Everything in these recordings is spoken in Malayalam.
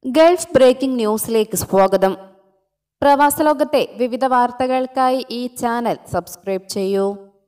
ഗൾഫ് ബ്രേക്കിംഗ് ന്യൂസിലേക്ക് സ്വാഗതം പ്രവാസ ലോകത്തെ വിവിധ വാർത്തകൾക്കായി ഈ ചാനൽ സബ്സ്ക്രൈബ് ചെയ്യൂ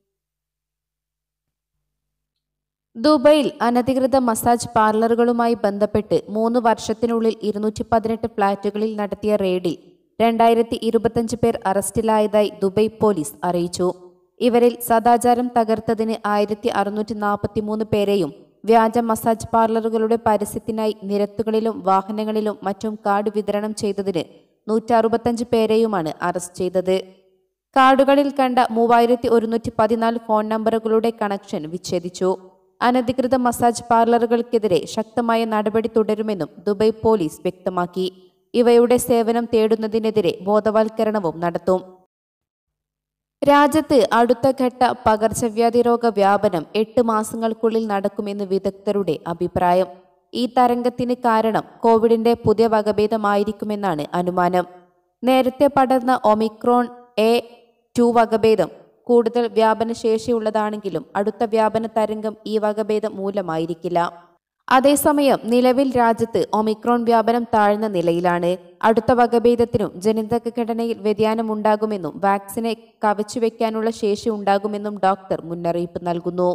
ദുബൈയിൽ അനധികൃത മസാജ് പാർലറുകളുമായി ബന്ധപ്പെട്ട് മൂന്ന് വർഷത്തിനുള്ളിൽ ഇരുന്നൂറ്റി പതിനെട്ട് ഫ്ളാറ്റുകളിൽ നടത്തിയ റെയ്ഡിൽ രണ്ടായിരത്തി ഇരുപത്തഞ്ച് പേർ അറസ്റ്റിലായതായി ദുബൈ പോലീസ് അറിയിച്ചു ഇവരിൽ സദാചാരം തകർത്തതിന് ആയിരത്തി അറുന്നൂറ്റി നാൽപ്പത്തി മൂന്ന് പേരെയും വ്യാജ മസാജ് പാർലറുകളുടെ പരസ്യത്തിനായി നിരത്തുകളിലും വാഹനങ്ങളിലും മറ്റും കാർഡ് വിതരണം ചെയ്തതിന് നൂറ്ററുപത്തഞ്ച് പേരെയുമാണ് അറസ്റ്റ് ചെയ്തത് കാർഡുകളിൽ കണ്ട മൂവായിരത്തി ഒരുന്നൂറ്റി പതിനാല് ഫോൺ നമ്പറുകളുടെ കണക്ഷൻ വിച്ഛേദിച്ചു അനധികൃത മസാജ് പാർലറുകൾക്കെതിരെ ശക്തമായ നടപടി തുടരുമെന്നും ദുബൈ പോലീസ് വ്യക്തമാക്കി ഇവയുടെ സേവനം തേടുന്നതിനെതിരെ ബോധവൽക്കരണവും നടത്തും രാജ്യത്ത് അടുത്ത ഘട്ട പകർച്ചവ്യാധി രോഗ വ്യാപനം എട്ട് മാസങ്ങൾക്കുള്ളിൽ നടക്കുമെന്ന് വിദഗ്ധരുടെ അഭിപ്രായം ഈ തരംഗത്തിന് കാരണം കോവിഡിന്റെ പുതിയ വകഭേദമായിരിക്കുമെന്നാണ് അനുമാനം നേരത്തെ പടർന്ന ഒമിക്രോൺ എ ടു വകഭേദം കൂടുതൽ വ്യാപനശേഷിയുള്ളതാണെങ്കിലും അടുത്ത വ്യാപന തരംഗം ഈ വകഭേദം മൂലമായിരിക്കില്ല അതേസമയം നിലവിൽ രാജ്യത്ത് ഒമിക്രോൺ വ്യാപനം താഴ്ന്ന നിലയിലാണ് അടുത്ത വകഭേദത്തിനും ജനിതക ഘടനയിൽ വ്യതിയാനമുണ്ടാകുമെന്നും വാക്സിനെ കവച്ചുവെക്കാനുള്ള ശേഷി ഉണ്ടാകുമെന്നും ഡോക്ടർ മുന്നറിയിപ്പ് നൽകുന്നു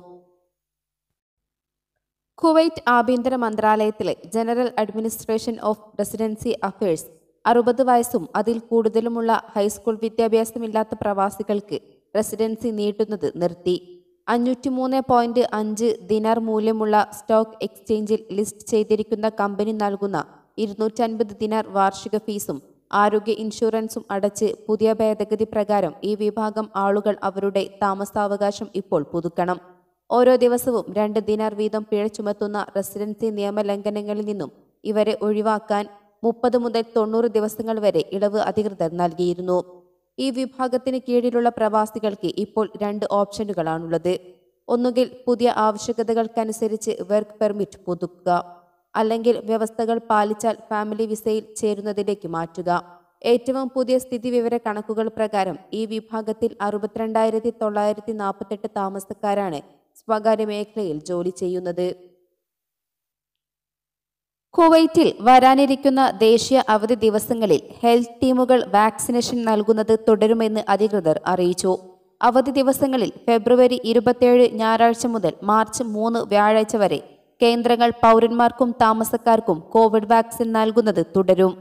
കുവൈറ്റ് ആഭ്യന്തര മന്ത്രാലയത്തിലെ general administration of residency affairs അറുപത് വയസ്സും അതിൽ കൂടുതലുമുള്ള ഹൈസ്കൂൾ വിദ്യാഭ്യാസമില്ലാത്ത പ്രവാസികൾക്ക് റെസിഡൻസി നീട്ടുന്നത് നിർത്തി അഞ്ഞൂറ്റി മൂന്ന് പോയിന്റ് അഞ്ച് ദിനാർ മൂല്യമുള്ള സ്റ്റോക്ക് എക്സ്ചേഞ്ചിൽ ലിസ്റ്റ് ചെയ്തിരിക്കുന്ന കമ്പനി നൽകുന്ന ഇരുന്നൂറ്റൻപത് ദിനാർ വാർഷിക ഫീസും ആരോഗ്യ ഇൻഷുറൻസും അടച്ച് പുതിയ ഭേദഗതി പ്രകാരം ഈ വിഭാഗം ആളുകൾ അവരുടെ താമസാവകാശം ഇപ്പോൾ പുതുക്കണം ഓരോ ദിവസവും രണ്ട് ദിനാർ വീതം പിഴ ചുമത്തുന്ന റെസിഡൻസി നിയമലംഘനങ്ങളിൽ നിന്നും ഇവരെ ഒഴിവാക്കാൻ മുപ്പത് മുതൽ തൊണ്ണൂറ് ദിവസങ്ങൾ വരെ ഇളവ് അധികൃതർ നൽകിയിരുന്നു ഈ വിഭാഗത്തിന് കീഴിലുള്ള പ്രവാസികൾക്ക് ഇപ്പോൾ രണ്ട് ഓപ്ഷനുകളാണുള്ളത് ഒന്നുകിൽ പുതിയ ആവശ്യകതകൾക്കനുസരിച്ച് വർക്ക് പെർമിറ്റ് പുതുക്കുക അല്ലെങ്കിൽ വ്യവസ്ഥകൾ പാലിച്ചാൽ ഫാമിലി വിസയിൽ ചേരുന്നതിലേക്ക് മാറ്റുക ഏറ്റവും പുതിയ സ്ഥിതിവിവര കണക്കുകൾ പ്രകാരം ഈ വിഭാഗത്തിൽ അറുപത്തിരണ്ടായിരത്തി തൊള്ളായിരത്തി നാൽപ്പത്തെട്ട് താമസക്കാരാണ് സ്വകാര്യ മേഖലയിൽ ജോലി ചെയ്യുന്നത് കുവൈറ്റിൽ വരാനിരിക്കുന്ന ദേശീയ അവധി ദിവസങ്ങളിൽ ഹെൽത്ത് ടീമുകൾ വാക്സിനേഷൻ നൽകുന്നത് തുടരുമെന്ന് അധികൃതർ അറിയിച്ചു അവധി ദിവസങ്ങളിൽ ഫെബ്രുവരി ഇരുപത്തിയേഴ് ഞായറാഴ്ച മുതൽ മാർച്ച് മൂന്ന് വ്യാഴാഴ്ച വരെ കേന്ദ്രങ്ങൾ പൗരന്മാർക്കും താമസക്കാർക്കും കോവിഡ് വാക്സിൻ നൽകുന്നത് തുടരും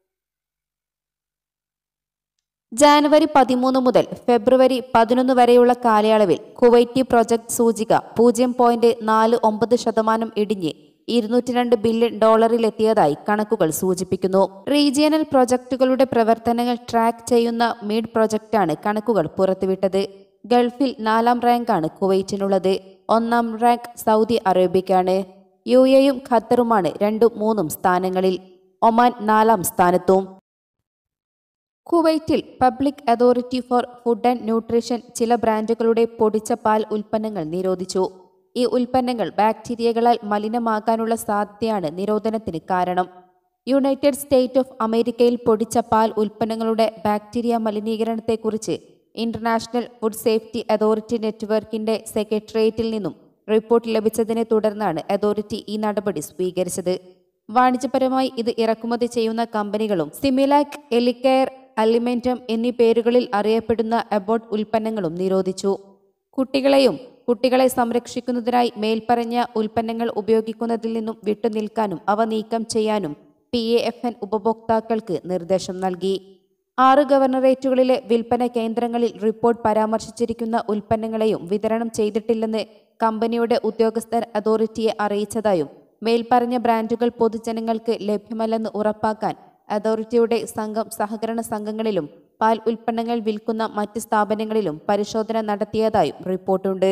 ജാനുവരി പതിമൂന്ന് മുതൽ ഫെബ്രുവരി പതിനൊന്ന് വരെയുള്ള കാലയളവിൽ കുവൈറ്റി പ്രൊജക്ട് സൂചിക പൂജ്യം പോയിന്റ് നാല് ഒമ്പത് ശതമാനം ഇടിഞ്ഞ് ഇരുന്നൂറ്റി രണ്ട് ബില്യൺ ഡോളറിലെത്തിയതായി കണക്കുകൾ സൂചിപ്പിക്കുന്നു റീജിയണൽ പ്രൊജക്ടുകളുടെ പ്രവർത്തനങ്ങൾ ട്രാക്ക് ചെയ്യുന്ന മീഡ് പ്രൊജക്റ്റാണ് കണക്കുകൾ പുറത്തുവിട്ടത് ഗൾഫിൽ നാലാം റാങ്കാണ് കുവൈറ്റിനുള്ളത് ഒന്നാം റാങ്ക് സൗദി അറേബ്യയ്ക്കാണ് യു എയും ഖത്തറുമാണ് രണ്ടും മൂന്നും സ്ഥാനങ്ങളിൽ ഒമാൻ നാലാം സ്ഥാനത്തും കുവൈറ്റിൽ public authority for food and nutrition ചില ബ്രാൻഡുകളുടെ പൊടിച്ച പാൽ ഉൽപ്പന്നങ്ങൾ നിരോധിച്ചു ഈ ഉൽപ്പന്നങ്ങൾ ബാക്ടീരിയകളാൽ മലിനമാകാനുള്ള സാധ്യതയാണ് നിരോധനത്തിന് കാരണം യുണൈറ്റഡ് സ്റ്റേറ്റ് ഓഫ് അമേരിക്കയിൽ പൊടിച്ച പാൽ ഉൽപ്പന്നങ്ങളുടെ ബാക്ടീരിയ മലിനീകരണത്തെക്കുറിച്ച് ഇന്റർനാഷണൽ ഫുഡ് സേഫ്റ്റി അതോറിറ്റി നെറ്റ്വർക്കിന്റെ സെക്രട്ടേറിയറ്റിൽ നിന്നും റിപ്പോർട്ട് ലഭിച്ചതിനെ തുടർന്നാണ് അതോറിറ്റി ഈ നടപടി സ്വീകരിച്ചത് വാണിജ്യപരമായി ഇത് ഇറക്കുമതി ചെയ്യുന്ന കമ്പനികളും സിമിലാക് എലിക്കെയർ അലിമെന്റം എന്നീ പേരുകളിൽ അറിയപ്പെടുന്ന അബോട്ട് ഉൽപ്പന്നങ്ങളും നിരോധിച്ചു കുട്ടികളെയും കുട്ടികളെ സംരക്ഷിക്കുന്നതിനായി മേൽപ്പറഞ്ഞ ഉൽപ്പന്നങ്ങൾ ഉപയോഗിക്കുന്നതിൽ നിന്നും വിട്ടുനിൽക്കാനും അവ നീക്കം ചെയ്യാനും പി എ എഫ് എൻ ഉപഭോക്താക്കൾക്ക് നിർദ്ദേശം നൽകി ആറ് ഗവർണറേറ്റുകളിലെ വിൽപ്പന കേന്ദ്രങ്ങളിൽ റിപ്പോർട്ട് പരാമർശിച്ചിരിക്കുന്ന ഉൽപ്പന്നങ്ങളെയും വിതരണം ചെയ്തിട്ടില്ലെന്ന് കമ്പനിയുടെ ഉദ്യോഗസ്ഥർ അതോറിറ്റിയെ അറിയിച്ചതായും മേൽപ്പറഞ്ഞ ബ്രാൻഡുകൾ പൊതുജനങ്ങൾക്ക് ലഭ്യമല്ലെന്ന് ഉറപ്പാക്കാൻ അതോറിറ്റിയുടെ സംഘം സഹകരണ സംഘങ്ങളിലും പാൽ ഉൽപ്പന്നങ്ങൾ വിൽക്കുന്ന മറ്റ് സ്ഥാപനങ്ങളിലും പരിശോധന നടത്തിയതായും റിപ്പോർട്ടുണ്ട്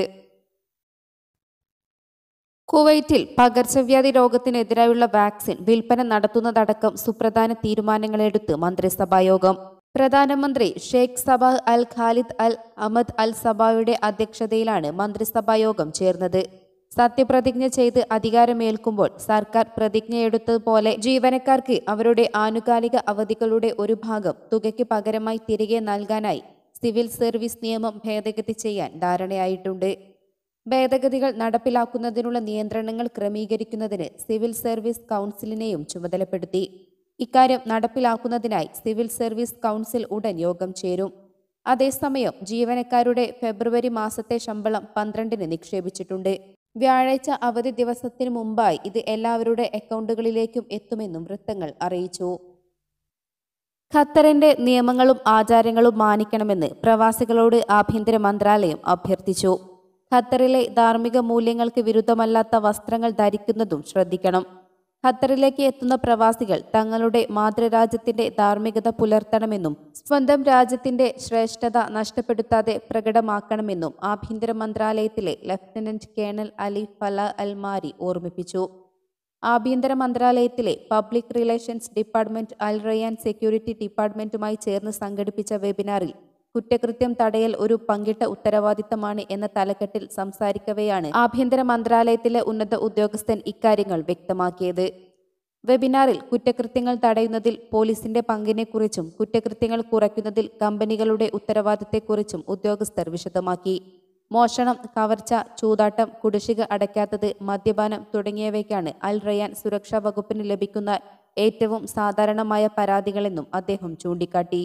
കുവൈറ്റിൽ പകർച്ചവ്യാധി രോഗത്തിനെതിരായുള്ള വാക്സിൻ വിൽപ്പന നടത്തുന്നതടക്കം സുപ്രധാന തീരുമാനങ്ങളെടുത്ത് മന്ത്രിസഭായോഗം പ്രധാനമന്ത്രി Sheikh Sabah Al Khalid Al Ahmad Al സബായുടെ അധ്യക്ഷതയിലാണ് മന്ത്രിസഭായോഗം ചേർന്നത് സത്യപ്രതിജ്ഞ ചെയ്ത് അധികാരമേൽക്കുമ്പോൾ സർക്കാർ പ്രതിജ്ഞയെടുത്തതുപോലെ ജീവനക്കാർക്ക് അവരുടെ ആനുകാലിക അവധികളുടെ ഒരു ഭാഗം തുകയ്ക്ക് പകരമായി തിരികെ നൽകാനായി സിവിൽ സർവീസ് നിയമം ഭേദഗതി ചെയ്യാൻ ധാരണയായിട്ടുണ്ട് ഭേദഗതികൾ നടപ്പിലാക്കുന്നതിനുള്ള നിയന്ത്രണങ്ങൾ ക്രമീകരിക്കുന്നതിന് സിവിൽ സർവീസ് കൗൺസിലിനെയും ചുമതലപ്പെടുത്തി ഇക്കാര്യം നടപ്പിലാക്കുന്നതിനായി സിവിൽ സർവീസ് കൗൺസിൽ ഉടൻ യോഗം ചേരും അതേസമയം ജീവനക്കാരുടെ ഫെബ്രുവരി മാസത്തെ ശമ്പളം പന്ത്രണ്ടിന് നിക്ഷേപിച്ചിട്ടുണ്ട് വ്യാഴാഴ്ച അവധി ദിവസത്തിന് മുമ്പായി ഇത് എല്ലാവരുടെ അക്കൗണ്ടുകളിലേക്കും എത്തുമെന്നും വൃത്തങ്ങൾ അറിയിച്ചു ഖത്തറിന്റെ നിയമങ്ങളും ആചാരങ്ങളും മാനിക്കണമെന്ന് പ്രവാസികളോട് ആഭ്യന്തര മന്ത്രാലയം അഭ്യർത്ഥിച്ചു ഖത്തറിലെ ധാർമ്മിക മൂല്യങ്ങൾക്ക് വിരുദ്ധമല്ലാത്ത വസ്ത്രങ്ങൾ ധരിക്കുന്നതും ശ്രദ്ധിക്കണം ഖത്തറിലേക്ക് എത്തുന്ന പ്രവാസികൾ തങ്ങളുടെ മാതൃരാജ്യത്തിന്റെ ധാർമ്മികത പുലർത്തണമെന്നും സ്വന്തം രാജ്യത്തിന്റെ ശ്രേഷ്ഠത നഷ്ടപ്പെടുത്താതെ പ്രകടമാക്കണമെന്നും ആഭ്യന്തര മന്ത്രാലയത്തിലെ ലഫ്റ്റനന്റ് കേണൽ അലി ഫല അൽമാരി ഓർമ്മിപ്പിച്ചു ആഭ്യന്തര മന്ത്രാലയത്തിലെ public relations department Al Rayan security ഡിപ്പാർട്ട്മെന്റുമായി ചേർന്ന് സംഘടിപ്പിച്ച വെബിനാറിൽ കുറ്റകൃത്യം തടയൽ ഒരു പങ്കിട്ട ഉത്തരവാദിത്തമാണ് എന്ന തലക്കെട്ടിൽ സംസാരിക്കവെയാണ് ആഭ്യന്തര മന്ത്രാലയത്തിലെ ഉന്നത ഉദ്യോഗസ്ഥൻ ഇക്കാര്യങ്ങൾ വ്യക്തമാക്കിയത് വെബിനാറിൽ കുറ്റകൃത്യങ്ങൾ തടയുന്നതിൽ പോലീസിന്റെ പങ്കിനെക്കുറിച്ചും കുറ്റകൃത്യങ്ങൾ കുറയ്ക്കുന്നതിൽ കമ്പനികളുടെ ഉത്തരവാദിത്തത്തെക്കുറിച്ചും ഉദ്യോഗസ്ഥർ വിശദമാക്കി മോഷണം കവർച്ച ചൂതാട്ടം കുടിശ്ശിക അടയ്ക്കാത്തത് മദ്യപാനം തുടങ്ങിയവയ്ക്കാണ് അൽ റയാൻ സുരക്ഷാ വകുപ്പിന് ലഭിക്കുന്ന ഏറ്റവും സാധാരണമായ പരാതികളെന്നും അദ്ദേഹം ചൂണ്ടിക്കാട്ടി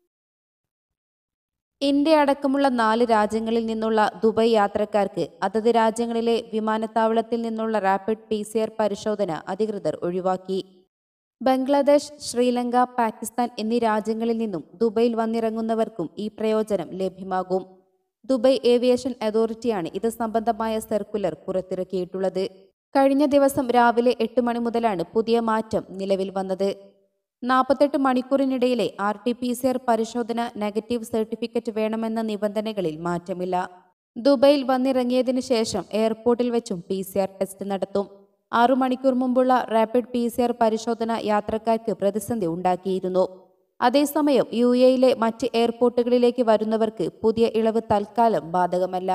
ഇന്ത്യ അടക്കമുള്ള നാല് രാജ്യങ്ങളിൽ നിന്നുള്ള ദുബായ് യാത്രക്കാർക്ക് അതത് രാജ്യങ്ങളിലെ വിമാനത്താവളത്തിൽ നിന്നുള്ള റാപ്പിഡ് പി സി ആർ പരിശോധന അധികൃതർ ഒഴിവാക്കി ബംഗ്ലാദേശ് ശ്രീലങ്ക പാകിസ്ഥാൻ എന്നീ രാജ്യങ്ങളിൽ നിന്നും ദുബൈയിൽ വന്നിറങ്ങുന്നവർക്കും ഈ പ്രയോജനം ലഭ്യമാകും ദുബായ് ഏവിയേഷൻ അതോറിറ്റിയാണ് ഇത് സംബന്ധമായ സർക്കുലർ പുറത്തിറക്കിയിട്ടുള്ളത് കഴിഞ്ഞ ദിവസം രാവിലെ എട്ട് മണി മുതലാണ് പുതിയ മാറ്റം നിലവിൽ വന്നത് നാൽപ്പത്തെട്ട് മണിക്കൂറിനിടയിലെ R T P C R പരിശോധന നെഗറ്റീവ് സർട്ടിഫിക്കറ്റ് വേണമെന്ന നിബന്ധനകളിൽ മാറ്റമില്ല ദുബൈയിൽ വന്നിറങ്ങിയതിനു ശേഷം എയർപോർട്ടിൽ വെച്ചും പി സി ആർ ടെസ്റ്റ് നടത്തും ആറു മണിക്കൂർ മുമ്പുള്ള റാപ്പിഡ് പി സി ആർ പരിശോധന യാത്രക്കാർക്ക് പ്രതിസന്ധി ഉണ്ടാക്കിയിരുന്നു അതേസമയം യു എയിലെ മറ്റ് എയർപോർട്ടുകളിലേക്ക് വരുന്നവർക്ക് പുതിയ ഇളവ് തൽക്കാലം ബാധകമല്ല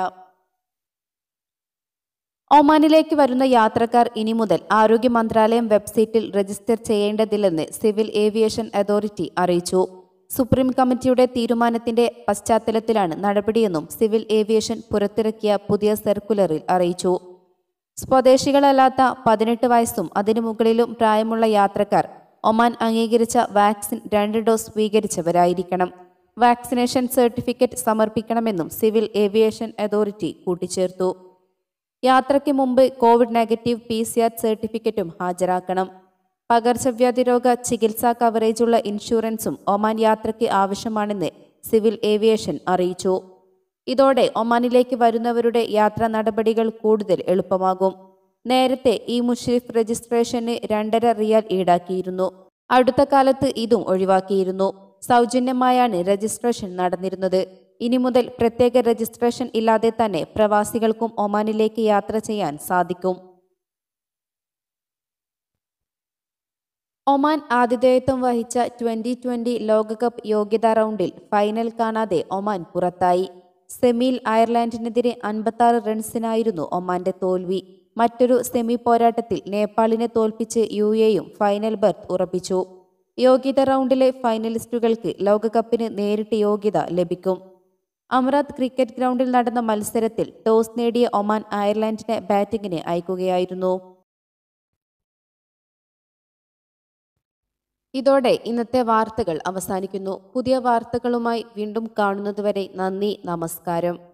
ഒമാനിലേക്ക് വരുന്ന യാത്രക്കാർ ഇനി മുതൽ ആരോഗ്യ മന്ത്രാലയം വെബ്സൈറ്റിൽ രജിസ്റ്റർ ചെയ്യേണ്ടതില്ലെന്ന് സിവിൽ ഏവിയേഷൻ അതോറിറ്റി അറിയിച്ചു സുപ്രീം കമ്മിറ്റിയുടെ തീരുമാനത്തിന്റെ പശ്ചാത്തലത്തിലാണ് നടപടിയെന്നും സിവിൽ ഏവിയേഷൻ പുറത്തിറക്കിയ പുതിയ സർക്കുലറിൽ അറിയിച്ചു സ്വദേശികളല്ലാത്ത പതിനെട്ട് വയസ്സും അതിനു മുകളിലും പ്രായമുള്ള യാത്രക്കാർ ഒമാൻ അംഗീകരിച്ച വാക്സിൻ രണ്ട് ഡോസ് സ്വീകരിച്ചവരായിരിക്കണം വാക്സിനേഷൻ സർട്ടിഫിക്കറ്റ് സമർപ്പിക്കണമെന്നും സിവിൽ ഏവിയേഷൻ അതോറിറ്റി കൂട്ടിച്ചേർത്തു യാത്രയ്ക്ക് മുമ്പ് Covid negative P C R സർട്ടിഫിക്കറ്റും ഹാജരാക്കണം പകർച്ചവ്യാധി രോഗ ചികിത്സാ കവറേജുള്ള ഇൻഷുറൻസും ഒമാൻ യാത്രയ്ക്ക് ആവശ്യമാണെന്ന് സിവിൽ ഏവിയേഷൻ അറിയിച്ചു ഇതോടെ ഒമാനിലേക്ക് വരുന്നവരുടെ യാത്രാ നടപടികൾ കൂടുതൽ എളുപ്പമാകും നേരത്തെ ഈ മുഷരിഫ് രജിസ്ട്രേഷന് രണ്ടര റിയാൽ ഈടാക്കിയിരുന്നു അടുത്ത കാലത്ത് ഇതും ഒഴിവാക്കിയിരുന്നു സൗജന്യമായാണ് രജിസ്ട്രേഷൻ നടന്നിരുന്നത് ഇനി മുതൽ പ്രത്യേക രജിസ്ട്രേഷൻ ഇല്ലാതെ തന്നെ പ്രവാസികൾക്കും ഒമാനിലേക്ക് യാത്ര ചെയ്യാൻ സാധിക്കും ഒമാൻ ആതിഥേയത്വം വഹിച്ച ട്വന്റി ട്വന്റി ലോകകപ്പ് യോഗ്യതാ റൗണ്ടിൽ ഫൈനൽ കാണാതെ ഒമാൻ പുറത്തായി സെമിയിൽ അയർലാൻഡിനെതിരെ അൻപത്താറ് റൺസിനായിരുന്നു ഒമാന്റെ തോൽവി മറ്റൊരു സെമി പോരാട്ടത്തിൽ നേപ്പാളിനെ തോൽപ്പിച്ച് യു എയും ഫൈനൽ ബർത്ത് ഉറപ്പിച്ചു യോഗ്യത റൗണ്ടിലെ ഫൈനലിസ്റ്റുകൾക്ക് ലോകകപ്പിന് നേരിട്ട് യോഗ്യത ലഭിക്കും അമറാത്ത് ക്രിക്കറ്റ് ഗ്രൗണ്ടിൽ നടന്ന മത്സരത്തിൽ ടോസ് നേടിയ ഒമാൻ അയർലാൻഡിനെ ബാറ്റിംഗിന് അയക്കുകയായിരുന്നു ഇതോടെ ഇന്നത്തെ വാർത്തകൾ അവസാനിക്കുന്നു പുതിയ വാർത്തകളുമായി വീണ്ടും കാണുന്നതുവരെ നന്ദി നമസ്കാരം